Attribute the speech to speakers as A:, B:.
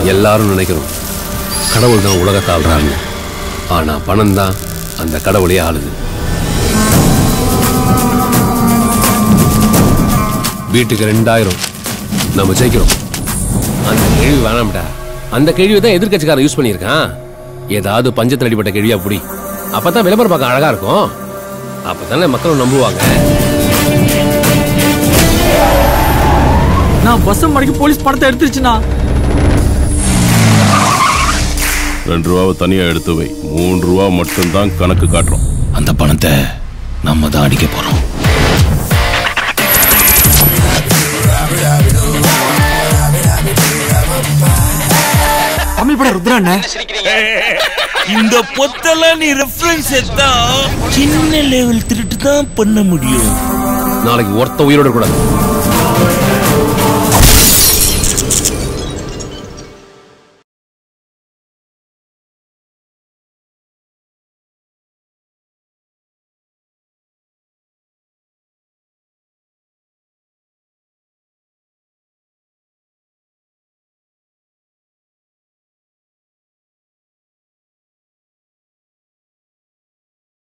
A: எல்லாரும் நினைக்கிறோம் கடவுள் தான் உலகத்தை ஆள்றாங்க ஆனா பணம் தான் அந்த கடவுளையே ஆளுது வீட்டுக்கு ரெண்டாயிரம் நம்ம ஜெயிக்கிறோம் அந்த கேள்வி வேணாம்டா அந்த கேள்வி தான் எதிர்க்கட்சிக்காரன் யூஸ் பண்ணியிருக்கான் ஏதாவது பஞ்சத்தில் அடிப்பட்ட கேள்வியா புடி அப்பதான் விளம்பரம் பார்க்க அழகா இருக்கும் அப்பதானே மக்களும் நம்புவாங்க
B: நான் பஸ் மடக்கி போலீஸ் படத்தை எடுத்துருச்சுண்ணா
C: ரெண்டு ரூபாவை தனியா எடுத்து வை மூணு ரூபா மட்டும்தான் கணக்கு காட்டுறோம்
D: அந்த பணத்தை நம்ம தான் அடிக்க போறோம்
B: தமிழ் படம் ருத்ராண்ண
E: இந்த பொத்தெல்லாம் நீ ரெஃபரன்ஸ் எடுத்தா சின்ன லெவல் திருட்டு தான் பண்ண முடியும்
A: நாளைக்கு ஒருத்த உயிரோட கூடாது